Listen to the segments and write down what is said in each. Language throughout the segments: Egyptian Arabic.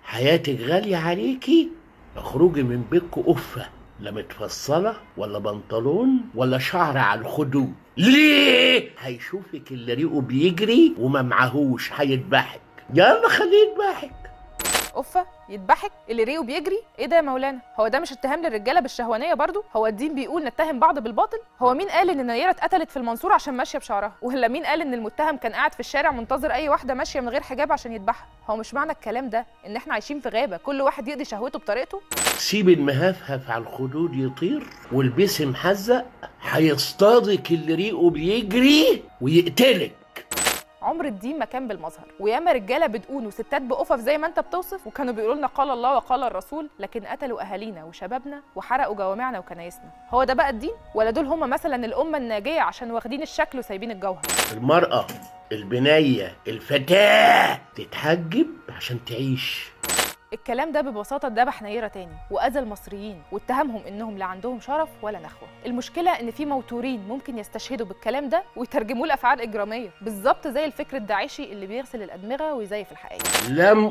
حياتك غالية عليكي اخرجي من بيتكم قفة لا متفصلة ولا بنطلون ولا شعر على الخدود ليه؟ هيشوفك اللي ريقه بيجري وما معهوش هيذبحك يلا خليه يذبحك اوفا يذبحك اللي ريقه بيجري ايه ده يا مولانا هو ده مش اتهام للرجاله بالشهوانيه برضو هو الدين بيقول نتهم بعض بالباطل هو مين قال ان نيره اتقتلت في المنصوره عشان ماشيه بشعرها ولا مين قال ان المتهم كان قاعد في الشارع منتظر اي واحده ماشيه من غير حجاب عشان يذبحها هو مش معنى الكلام ده ان احنا عايشين في غابه كل واحد يقضي شهوته بطريقته سيب المهفهف على الخدود يطير والبسي محزق هيصطادك اللي ريقه بيجري ويقتلك عمر الدين ما كان بالمظهر وياما رجاله بدقون وستات بقفف زي ما انت بتوصف وكانوا بيقولوا لنا قال الله وقال الرسول لكن قتلوا اهالينا وشبابنا وحرقوا جوامعنا وكنايسنا هو ده بقى الدين ولا دول هم مثلا الامه الناجيه عشان واخدين الشكل وسايبين الجوهر المرأة البنية الفتاة تتحجب عشان تعيش الكلام ده ببساطة ذبح نيرة تاني وأذى المصريين واتهمهم إنهم لا عندهم شرف ولا نخوة المشكلة إن في موتورين ممكن يستشهدوا بالكلام ده ويترجموه لأفعال إجرامية بالظبط زي الفكر الداعشي اللي بيغسل الأدمغة ويزيف الحقائق لم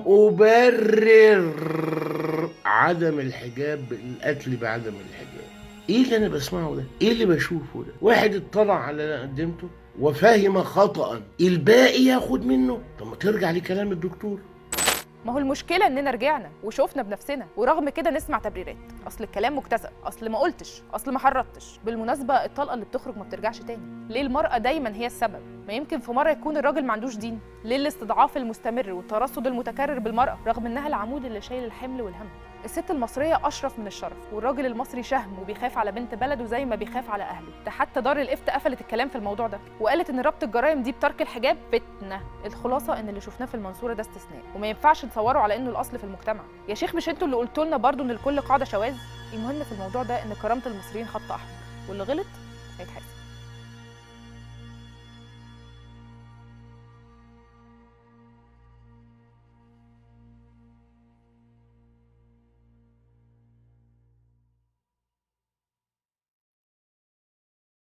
أبرر عدم الحجاب القتل بعدم الحجاب ايه اللي انا بسمعه ده ايه اللي بشوفه ده واحد اطلع على اللي انا قدمته وفهم خطأ الباقي ياخد منه طب ما ترجع لكلام الدكتور ما هو المشكلة إننا رجعنا وشوفنا بنفسنا ورغم كده نسمع تبريرات أصل الكلام مكتسب أصل ما قلتش أصل ما حرضتش بالمناسبة الطلقة اللي بتخرج ما بترجعش تاني ليه المرأة دايما هي السبب ما يمكن في مرة يكون الراجل ما عندوش دين ليه الاستضعاف المستمر والترصد المتكرر بالمرأة رغم إنها العمود اللي شايل الحمل والهم الست المصرية أشرف من الشرف والراجل المصري شهم وبيخاف على بنت بلده زي ما بيخاف على أهله ده حتى دار الإفتاء قفلت الكلام في الموضوع ده وقالت إن ربط الجرائم دي بترك الحجاب فتنة الخلاصة إن اللي شفناه في المنصورة ده استثناء وما ينفعش نصوره على إنه الأصل في المجتمع يا شيخ مش انتوا اللي قلتوا لنا برضه إن لكل قاعدة شواذ المهم في الموضوع ده إن كرامة المصريين خط أحمر واللي غلط هيتحاسب